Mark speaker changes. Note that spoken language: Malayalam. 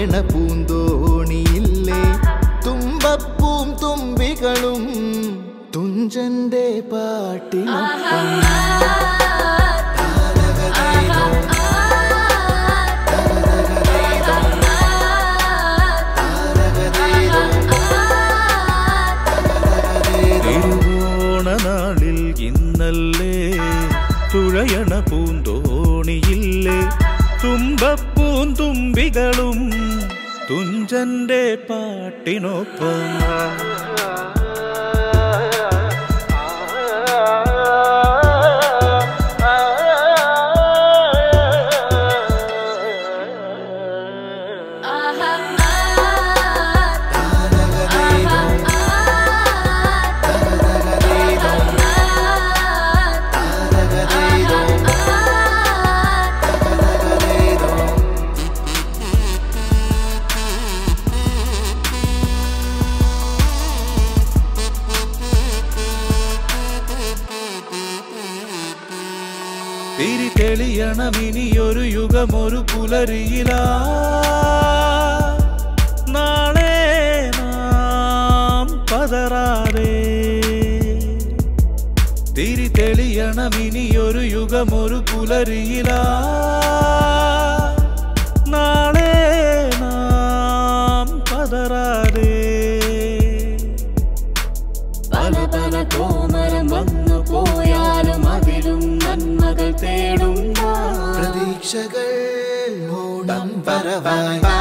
Speaker 1: തുഴയണ പൂന്തോണിയില്ലേ തുമ്പപ്പൂം തുമ്പികളും തുഞ്ചന്റെ പാട്ടിനൊപ്പം
Speaker 2: തിരുവോണനാളിൽ ഇന്നല്ലേ തുഴയണ പൂന്തോണിയില്ലേ തുമ്പപ്പൂന്തുമ്പികളും തുഞ്ചന്റെ പാട്ടിനൊപ്പം തിരി തെളിയണമിനിയൊരു യുഗമൊരു പുലരിയിലാ നാളെ നാം പതറാതെ തിരി തെളിയണമിനിയൊരു യുഗമൊരു പുലരിയിലാ നാളെ നാം പതറാതെ
Speaker 3: പല പല കോമരം വന്നു പോയാലും അതിലും നന്മകൾ തേടും നാം.
Speaker 1: പ്രതീക്ഷകൾ ഓണം വരവായി